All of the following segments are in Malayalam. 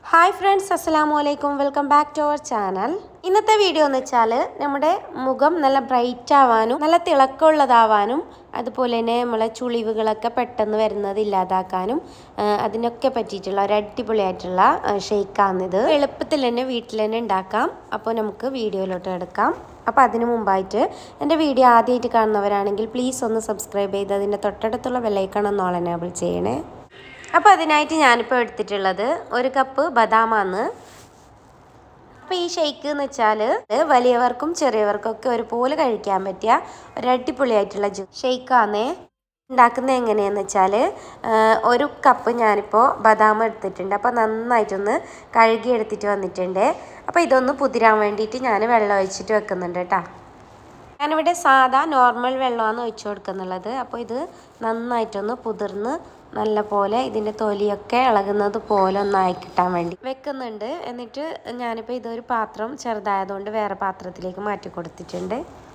ഹായ് ഫ്രണ്ട്സ് അസ്സലാമു അലൈക്കും welcome back to our channel ഇന്നത്തെ വീഡിയോ എന്ന് വെച്ചാൽ നമ്മുടെ മുഖം നല്ല ബ്രൈറ്റ് ആവാനും നല്ല തിളക്കമുള്ളതാവാനും അതുപോലെ തന്നെ നമ്മളെ ചുളിവുകളൊക്കെ പെട്ടെന്ന് വരുന്നത് ഇല്ലാതാക്കാനും ആ, അതിനൊക്കെ പറ്റിയിട്ടുള്ള ഒരു അടിപൊളിയായിട്ടുള്ള ഷെയ്ക്കാണിത് എളുപ്പത്തിൽ തന്നെ വീട്ടിൽ തന്നെ ഉണ്ടാക്കാം അപ്പോൾ നമുക്ക് വീഡിയോയിലോട്ട് എടുക്കാം അപ്പോൾ അതിന് മുമ്പായിട്ട് എൻ്റെ വീഡിയോ ആദ്യമായിട്ട് കാണുന്നവരാണെങ്കിൽ പ്ലീസ് ഒന്ന് സബ്സ്ക്രൈബ് ചെയ്ത് അതിൻ്റെ തൊട്ടടുത്തുള്ള ബെല്ലൈക്കൺ ഒന്ന് ഓൾ എനേബിൾ ചെയ്യണേ അപ്പോൾ അതിനായിട്ട് ഞാനിപ്പോൾ എടുത്തിട്ടുള്ളത് ഒരു കപ്പ് ബദാമാണ് അപ്പോൾ ഈ ഷെയ്ക്ക് എന്ന് വെച്ചാൽ വലിയവർക്കും ചെറിയവർക്കും ഒക്കെ ഒരുപോലെ കഴിക്കാൻ പറ്റിയ ഒരു അടിപൊളിയായിട്ടുള്ള ജ്യൂ ഷെയ്ക്കാന്നേ ഉണ്ടാക്കുന്നത് എങ്ങനെയാണെന്ന് വെച്ചാൽ ഒരു കപ്പ് ഞാനിപ്പോൾ ബദാം എടുത്തിട്ടുണ്ട് അപ്പോൾ നന്നായിട്ടൊന്ന് കഴുകി എടുത്തിട്ട് വന്നിട്ടുണ്ട് അപ്പോൾ ഇതൊന്ന് പുതിരാൻ വേണ്ടിയിട്ട് ഞാൻ വെള്ളം ഒഴിച്ചിട്ട് വെക്കുന്നുണ്ട് കേട്ടോ ഞാനിവിടെ സാധാ നോർമൽ വെള്ളമാണ് ഒഴിച്ചു കൊടുക്കുന്നുള്ളത് അപ്പോൾ ഇത് നന്നായിട്ടൊന്ന് പുതിർന്ന് നല്ല പോലെ ഇതിൻ്റെ തൊലിയൊക്കെ ഇളകുന്നത് പോലെ ഒന്നായി കിട്ടാൻ വേണ്ടി വെക്കുന്നുണ്ട് എന്നിട്ട് ഞാനിപ്പോൾ ഇതൊരു പാത്രം ചെറുതായതുകൊണ്ട് വേറെ പാത്രത്തിലേക്ക് മാറ്റി കൊടുത്തിട്ടുണ്ട്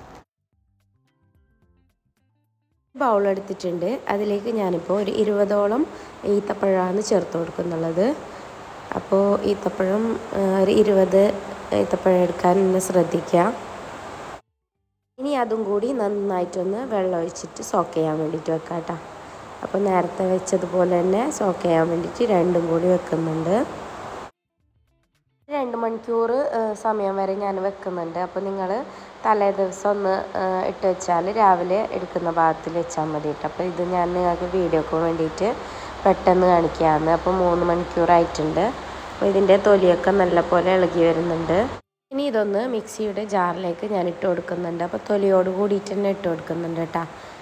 ബൗൾ എടുത്തിട്ടുണ്ട് അതിലേക്ക് ഞാനിപ്പോൾ ഒരു ഇരുപതോളം ഈത്തപ്പഴമാണ് ചേർത്ത് കൊടുക്കുന്നുള്ളത് അപ്പോൾ ഈത്തപ്പഴം ആ, ഒരു ഇരുപത് ഈത്തപ്പഴം എടുക്കാൻ ഒന്ന് ശ്രദ്ധിക്കുക ഇനി അതും കൂടി നന്നായിട്ടൊന്ന് വെള്ളം ഒഴിച്ചിട്ട് സോക്ക് ചെയ്യാൻ വേണ്ടിയിട്ട് വെക്കാം കേട്ടോ അപ്പോൾ നേരത്തെ വെച്ചതുപോലെ തന്നെ സോക്ക് ചെയ്യാൻ വേണ്ടിയിട്ട് രണ്ടും കൂടി വെക്കുന്നുണ്ട് രണ്ട് മണിക്കൂർ ആ, സമയം വരെ ഞാൻ വെക്കുന്നുണ്ട് അപ്പോൾ നിങ്ങൾ തലേ ദിവസം ഒന്ന് ആ, ഇട്ട് വെച്ചാൽ രാവിലെ എടുക്കുന്ന ഭാഗത്തിൽ വെച്ചാൽ മതി കേട്ടോ അപ്പോൾ ഇത് ഞാൻ നിങ്ങൾക്ക് വീഡിയോക്ക് വേണ്ടിയിട്ട് പെട്ടെന്ന് കാണിക്കാമെന്ന് അപ്പോൾ മൂന്ന് മണിക്കൂറായിട്ടുണ്ട് അപ്പോൾ ഇതിൻ്റെ തൊലിയൊക്കെ നല്ലപോലെ ഇളകി വരുന്നുണ്ട് ഇനി ഇതൊന്ന് മിക്സിയുടെ ജാറിലേക്ക് ഞാൻ ഇട്ട് കൊടുക്കുന്നുണ്ട് അപ്പോൾ തൊലിയോട് കൂടിയിട്ട് തന്നെ ഇട്ട് കൊടുക്കുന്നുണ്ട് കേട്ടോ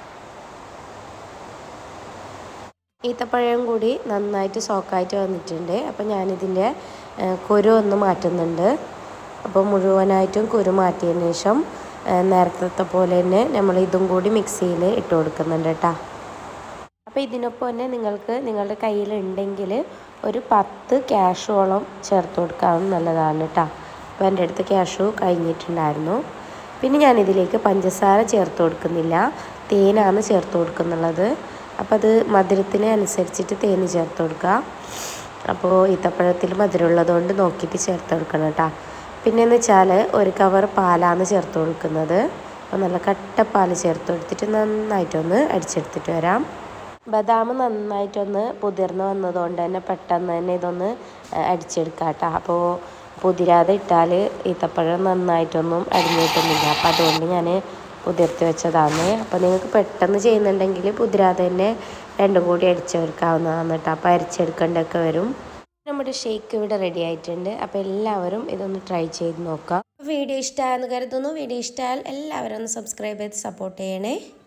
ഈത്തപ്പഴം കൂടി നന്നായിട്ട് സോക്കായിട്ട് വന്നിട്ടുണ്ട് അപ്പോൾ ഞാനിതിൻ്റെ ആ, കുരു ഒന്ന് മാറ്റുന്നുണ്ട് അപ്പോൾ മുഴുവനായിട്ടും കുരു മാറ്റിയതിന് ശേഷം ആ, നേരത്തെ പോലെ തന്നെ നമ്മൾ ഇതും കൂടി മിക്സിയിൽ ഇട്ട് കൊടുക്കുന്നുണ്ട് കേട്ടോ അപ്പോൾ ഇതിനൊപ്പം തന്നെ നിങ്ങൾക്ക് നിങ്ങളുടെ കയ്യിലുണ്ടെങ്കിൽ ഒരു പത്ത് ക്യാഷോളം ചേർത്ത് കൊടുക്കാൻ നല്ലതാണ് കേട്ടോ അപ്പോൾ എൻ്റെ അടുത്ത് ക്യാഷു കഴിഞ്ഞിട്ടുണ്ടായിരുന്നു പിന്നെ ഞാനിതിലേക്ക് പഞ്ചസാര ചേർത്ത് കൊടുക്കുന്നില്ല തേനാണ് ചേർത്ത് കൊടുക്കുന്നുള്ളത് അപ്പോൾ അത് മധുരത്തിന് അനുസരിച്ചിട്ട് തേന് ചേർത്ത് കൊടുക്കുക അപ്പോൾ ഈത്തപ്പഴത്തിൽ മധുരമുള്ളത് കൊണ്ട് നോക്കിയിട്ട് ചേർത്ത് കൊടുക്കണം കേട്ടോ പിന്നെയെന്ന് വെച്ചാൽ ഒരു കവർ പാലാണ് ചേർത്ത് കൊടുക്കുന്നത് അപ്പോൾ നല്ല കട്ടപ്പാൽ ചേർത്ത് കൊടുത്തിട്ട് നന്നായിട്ടൊന്ന് അടിച്ചെടുത്തിട്ട് വരാം ബദാം നന്നായിട്ടൊന്ന് പുതിർന്ന് വന്നതുകൊണ്ട് തന്നെ പെട്ടെന്ന് തന്നെ ഇതൊന്ന് അടിച്ചെടുക്കാം കേട്ടോ അപ്പോൾ പുതിരാതെ ഇട്ടാൽ ഈത്തപ്പഴം നന്നായിട്ടൊന്നും അടിഞ്ഞിട്ടൊന്നുമില്ല അപ്പോൾ അതുകൊണ്ട് ഞാൻ പുതിർത്തി വെച്ചതാണ് അപ്പോൾ നിങ്ങൾക്ക് പെട്ടെന്ന് ചെയ്യുന്നുണ്ടെങ്കിൽ പുതിരാതെ തന്നെ രണ്ടും കൂടി അടിച്ചെടുക്കാവുന്നതാണ് കേട്ടോ അപ്പോൾ അരിച്ചെടുക്കേണ്ടതൊക്കെ വരും നമ്മുടെ ഷേക്ക് ഇവിടെ റെഡി ആയിട്ടുണ്ട് അപ്പോൾ എല്ലാവരും ഇതൊന്ന് ട്രൈ ചെയ്ത് നോക്കാം വീഡിയോ ഇഷ്ടമായെന്ന് കരുതുന്നു വീഡിയോ ഇഷ്ടമായാൽ എല്ലാവരും ഒന്ന് സബ്സ്ക്രൈബ് ചെയ്ത് സപ്പോർട്ട് ചെയ്യണേ